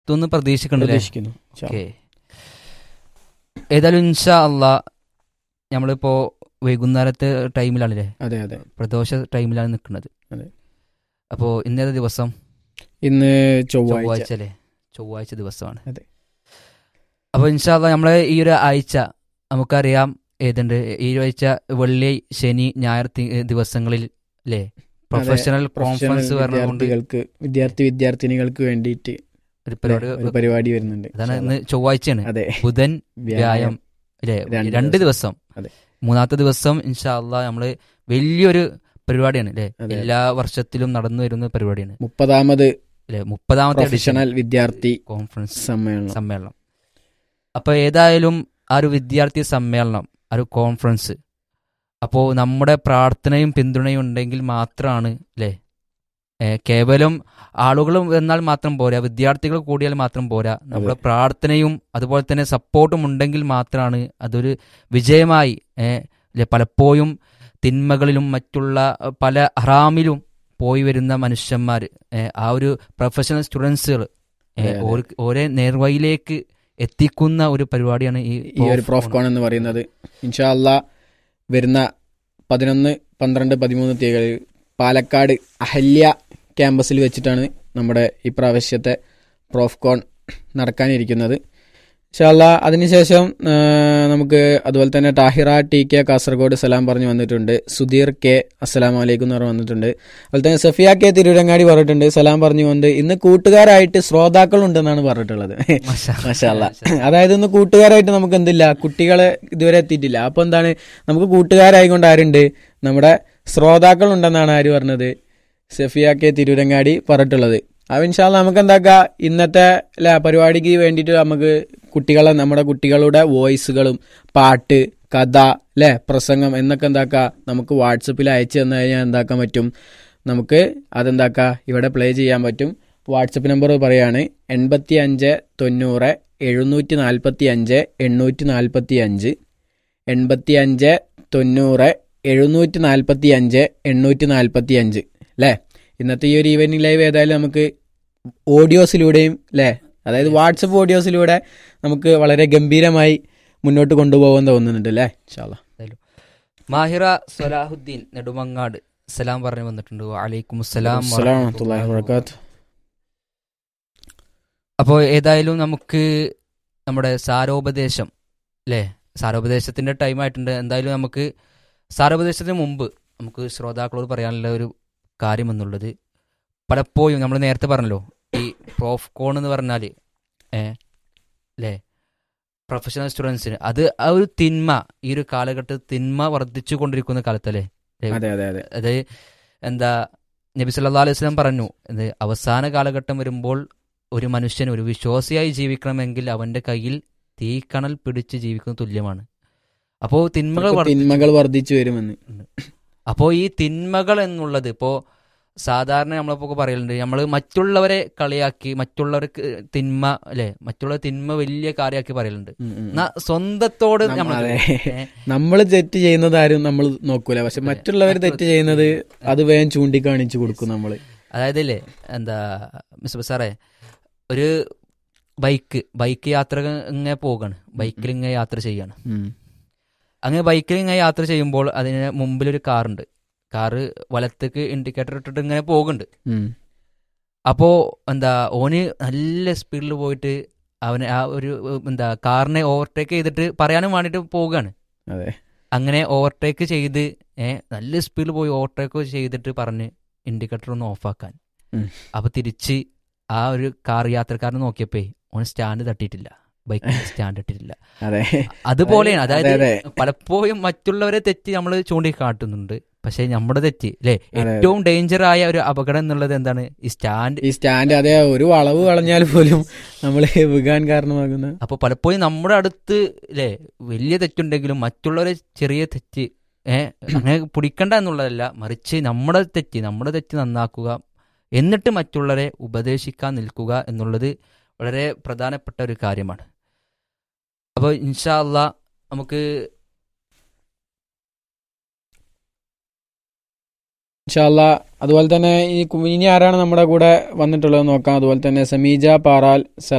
എത്തുമെന്ന് പ്രതീക്ഷിക്കുന്നുണ്ട് പ്രതീക്ഷിക്കുന്നു ഇൻഷാ ഓക്കെ ഏതായാലും ഇൻഷാ അല്ല നമ്മളിപ്പോ വൈകുന്നേരത്തെ ടൈമിലാണല്ലേ അതെ അതെ പ്രദോഷ ടൈമിലാണ് നിൽക്കുന്നത് അതെ. അപ്പോ ഇന്നത്തെ ദിവസം ഇന്ന് ചൊവ്വാഴ്ച ചൊവ്വാഴ്ച അല്ലേ ചൊവ്വാഴ്ച ദിവസമാണ് അതെ. അപ്പൊ ഇൻഷാല്ല നമ്മളെ ഈ ഒരു ആഴ്ച നമുക്കറിയാം ഏതുണ്ട് ഈ ആഴ്ച വെള്ളി ശനി ഞായർ തി- ദിവസങ്ങളിൽ അല്ലേ പ്രൊഫഷണൽ പ്രൊഫഷണൽ കോൺഫറൻസ് പറഞ്ഞുകൊണ്ട് വിദ്യാർത്ഥികൾക്ക് വിദ്യാർത്ഥി വിദ്യാർത്ഥിനികൾക്ക് വേണ്ടിയിട്ട് ഒരു പരിപാടി ഒരു പരിപാടി വരുന്നുണ്ട് അതാണ് ഇൻഷാ ഇന്ന് ചൊവ്വാഴ്ചയാണ് അതെ ബുധൻ വ്യായം അല്ലേ രണ്ട് രണ്ട് ദിവസം അതെ. മൂന്നാമത്തെ ദിവസം ഇൻഷാ അല്ലാ നമ്മള് വലിയൊരു പരിപാടിയാണ് അല്ലേ അതെ. എല്ലാ വർഷത്തിലും നടന്നു വരുന്ന പരിപാടിയാണ് മുപ്പതാമത് അല്ലേ മുപ്പതാമത്തെ edition പ്രൊഫഷണൽ വിദ്യാർത്ഥി കോൺഫറൻസ് സമ്മേളനം സമ്മേളനം അപ്പൊ ഏതായാലും ആ ഒരു വിദ്യാർത്ഥി സമ്മേളനം ആ ഒരു കോൺഫറൻസ് അപ്പോൾ നമ്മുടെ പ്രാർത്ഥനയും പിന്തുണയും ഉണ്ടെങ്കിൽ മാത്രമാണ് അല്ലേ ഏ, കേവലം ആളുകൾ എന്നാൽ മാത്രം പോരാ വിദ്യാർത്ഥികൾ കൂടിയാൽ മാത്രം പോരാ നമ്മുടെ പ്രാർത്ഥനയും അതുപോലെ തന്നെ സപ്പോർട്ടും ഉണ്ടെങ്കിൽ മാത്രമാണ് അതൊരു വിജയമായി ഏ, ല്ലേ, പലപ്പോഴും തിന്മകളിലും മറ്റുള്ള അഹ്, പല ഹറാമിലും പോയി വരുന്ന മനുഷ്യന്മാർ ആ ഒരു പ്രൊഫഷണൽ സ്റ്റുഡൻസുകൾ അതെ, അതെ. ഓരോ നേർവഴിയിലേക്ക് എത്തിക്കുന്ന ഒരു പരിപാടിയാണ് ഈ ഈ ഒരു പ്രോഫ്കോൺ എന്ന് പറയുന്നത് ഇൻഷാ അല്ലാ വരുന്ന പതിനൊന്ന് പന്ത്രണ്ട് പതിമൂന്ന് തീയതികളിൽ പാലക്കാട് അഹല്യ ക്യാമ്പസിൽ വെച്ചിട്ടാണ് നമ്മുടെ ഈ പ്രാവശ്യത്തെ പ്രോഫ്കോൺ നടക്കാനിരിക്കുന്നത് ഇൻഷാല്ല അതിനുശേഷം ആ, നമുക്ക് അതുപോലെ തന്നെ താഹിറ ടി കെ കാസർഗോഡ് സലാം പറഞ്ഞു വന്നിട്ടുണ്ട് സുധീർ കെ അസ്സലാം വലൈക്കും എന്ന് പറഞ്ഞു വന്നിട്ടുണ്ട് അതുപോലെ തന്നെ സഫിയ കെ തിരൂരങ്ങാടി പറഞ്ഞിട്ടുണ്ട് സലാം പറഞ്ഞുകൊണ്ട് ഇന്ന് കൂട്ടുകാരായിട്ട് ശ്രോതാക്കൾ ഉണ്ടെന്നാണ് പറഞ്ഞിട്ടുള്ളത് മാഷാല്ല അതായത് ഇന്ന് കൂട്ടുകാരായിട്ട് നമുക്ക് എന്തില്ല കുട്ടികളെ ഇതുവരെ എത്തിയിട്ടില്ല അപ്പൊ എന്താണ് നമുക്ക് കൂട്ടുകാരായിക്കൊണ്ട് ആരുണ്ട് നമ്മുടെ ശ്രോതാക്കൾ ഉണ്ടെന്നാണ് ആര് പറഞ്ഞത് സഫിയ കെ തിരൂരങ്ങാടി പറഞ്ഞിട്ടുള്ളത് അപ്പൊ ഇൻഷാല്ല നമുക്ക് എന്താക്കുക ഇന്നത്തെ അല്ല പരിപാടിക്ക് വേണ്ടിയിട്ട് നമുക്ക് കുട്ടികളെ നമ്മുടെ കുട്ടികളുടെ വോയിസുകളും പാട്ട് കഥ അല്ലെ പ്രസംഗം എന്നൊക്കെ എന്താക്കുക നമുക്ക് വാട്സപ്പിൽ അയച്ചു തന്നു കഴിഞ്ഞാൽ എന്താക്കാൻ പറ്റും നമുക്ക് അതെന്താക്കുക ഇവിടെ പ്ലേ ചെയ്യാൻ പറ്റും വാട്സപ്പ് നമ്പർ പറയാണ് എൺപത്തി അഞ്ച് തൊണ്ണൂറ് എഴുന്നൂറ്റി നാൽപ്പത്തി അഞ്ച് എണ്ണൂറ്റി നാൽപ്പത്തി അഞ്ച് എൺപത്തി അഞ്ച് തൊണ്ണൂറ് എഴുന്നൂറ്റി നാൽപ്പത്തി അഞ്ച് എണ്ണൂറ്റി നാൽപ്പത്തി അഞ്ച് അല്ലേ ഇന്നത്തെ ഈ ഒരു ഈവനിങ് ലൈവ് ഏതായാലും നമുക്ക് ഓഡിയോസിലൂടെയും അല്ലേ അതായത് വാട്സപ്പ് ഓഡിയോസിലൂടെ നമുക്ക് വളരെ ഗംഭീരമായി മുന്നോട്ട് കൊണ്ടുപോകാൻ തോന്നുന്നുണ്ട് അല്ലേ ഇൻഷാല്ലാ മാഹിറ സലാഹുദ്ദീൻ നെടുമങ്ങാട് സലാം പറഞ്ഞു വന്നിട്ടുണ്ട് അലൈക്കും അസ്സലാം അസ്സലാമു വറഹ്മത്തുള്ളാഹി വബറകാതുഹു അപ്പോൾ ഏതായാലും നമുക്ക് നമ്മുടെ സാരോപദേശം അല്ലേ സാരോപദേശത്തിന്റെ ടൈം ആയിട്ടുണ്ട് എന്തായാലും നമുക്ക് സാരോപദേശത്തിന് മുമ്പ് നമുക്ക് ശ്രോതാക്കളോട് പറയാനുള്ള ഒരു കാര്യം എന്നുള്ളത് പലപ്പോഴും നമ്മൾ നേരത്തെ പറഞ്ഞല്ലോ ഈ പ്രോഫ് കോൺ എന്ന് പറഞ്ഞാൽ ഏ അല്ലേ പ്രൊഫഷണൽ സ്റ്റുഡൻസിന് അത് ആ ഒരു തിന്മ ഈ ഒരു കാലഘട്ടത്തിൽ തിന്മ വർദ്ധിച്ചു കൊണ്ടിരിക്കുന്ന കാലത്തല്ലേ അതെ അതെ അതെ അത് എന്താ നബി സല്ലാ അലൈഹി സ്വലം പറഞ്ഞു ഇത് അവസാന കാലഘട്ടം വരുമ്പോൾ ഒരു മനുഷ്യൻ ഒരു വിശ്വാസിയായി ജീവിക്കണമെങ്കിൽ അവന്റെ കയ്യിൽ തീക്കണൽ പിടിച്ച് ജീവിക്കുന്ന തുല്യമാണ് അപ്പോൾ തിന്മകൾ വർദ്ധിച്ചു തിന്മകൾ വർദ്ധിച്ചു വരുമെന്ന് അപ്പോൾ ഈ തിന്മകൾ എന്നുള്ളത് ഇപ്പോൾ സാധാരണ നമ്മളിപ്പോൾ പറയലുണ്ട് നമ്മൾ മറ്റുള്ളവരെ കളിയാക്കി മറ്റുള്ളവർക്ക് തിന്മ അല്ലെ മറ്റുള്ള തിന്മ വലിയ കാര്യമാക്കി പറയലുണ്ട് ഉം, ഉം. എന്നാ സ്വന്തത്തോട് നമ്മ- നമ്മൾ അതെ. നമ്മൾ തെറ്റ് ചെയ്യുന്നത് ആരും നമ്മൾ നോക്കൂല പക്ഷെ മറ്റുള്ളവർ തെറ്റ് ചെയ്യുന്നത് അത് വേഗം ചൂണ്ടിക്കാണിച്ചു കൊടുക്കും നമ്മള് അതായത് ഇല്ലേ എന്താ മിസ്റ്റർ സാറേ ഒരു ബൈക്ക് ബൈക്ക് യാത്ര ഇങ്ങനെ പോകാണ് ബൈക്കിൽ ഇങ്ങനെ യാത്ര ചെയ്യാണ് ഉം. അങ്ങനെ ബൈക്കിൽ ഇങ്ങനെ യാത്ര ചെയ്യുമ്പോൾ അതിന് മുമ്പിലൊരു കാറുണ്ട് കാറ് വലത്തേക്ക് ഇൻഡിക്കേറ്റർ ഇട്ടിട്ട് ഇങ്ങനെ പോകുന്നുണ്ട് ഉം. അപ്പോ എന്താ ഓന് നല്ല സ്പീഡിൽ പോയിട്ട് അവന് ആ ഒരു എന്താ കാറിനെ ഓവർടേക്ക് ചെയ്തിട്ട് പറയാനും വേണ്ടിട്ട് പോവുകയാണ് അതെ അങ്ങനെ ഓവർടേക്ക് ചെയ്ത് ഏ നല്ല സ്പീഡിൽ പോയി ഓവർടേക്ക് ചെയ്തിട്ട് പറഞ്ഞ് ഇൻഡിക്കേറ്റർ ഒന്ന് ഓഫാക്കാൻ ഉം. അപ്പൊ തിരിച്ച് ആ ഒരു കാർ യാത്രക്കാരനെ നോക്കിയപ്പോ ഓൻ സ്റ്റാൻഡ് തട്ടിയിട്ടില്ല ബൈക്കിൽ സ്റ്റാൻഡ് തട്ടിയിട്ടില്ല അതെ അതുപോലെയാണ് അതെ, അതായത് അതെ. പലപ്പോഴും മറ്റുള്ളവരെ തെറ്റ് നമ്മൾ ചൂണ്ടിക്കാട്ടുന്നുണ്ട് പക്ഷെ നമ്മുടെ തെറ്റ് അല്ലെ അതെ. ഏറ്റവും ഡേഞ്ചർ ആയ ഒരു അപകടം എന്നുള്ളത് എന്താണ് ഈ സ്റ്റാൻഡ് ഈ സ്റ്റാൻഡ് അതെ ഒരു വളവ് കളഞ്ഞാൽ പോലും നമ്മൾ വികാൻ കാരണമാകുന്ന അപ്പൊ പലപ്പോഴും നമ്മുടെ അടുത്ത് അല്ലേ വലിയ തെറ്റുണ്ടെങ്കിലും മറ്റുള്ളവരെ ചെറിയ തെറ്റ് ഏഹ് അങ്ങനെ പിടിക്കണ്ട എന്നുള്ളതല്ല മറിച്ച് നമ്മുടെ തെറ്റ് നമ്മുടെ തെറ്റ് നന്നാക്കുക എന്നിട്ട് മറ്റുള്ളവരെ ഉപദേശിക്കാൻ നിൽക്കുക എന്നുള്ളത് വളരെ പ്രധാനപ്പെട്ട ഒരു കാര്യമാണ് അപ്പോൾ ഇൻഷാ അള്ളാ നമുക്ക് ഇൻഷാല്ല അതുപോലെ തന്നെ ഈ കു- ഇനി ആരാണ് നമ്മുടെ കൂടെ വന്നിട്ടുള്ളത് നോക്കാം അതുപോലെ തന്നെ സമീജ പാറാൽ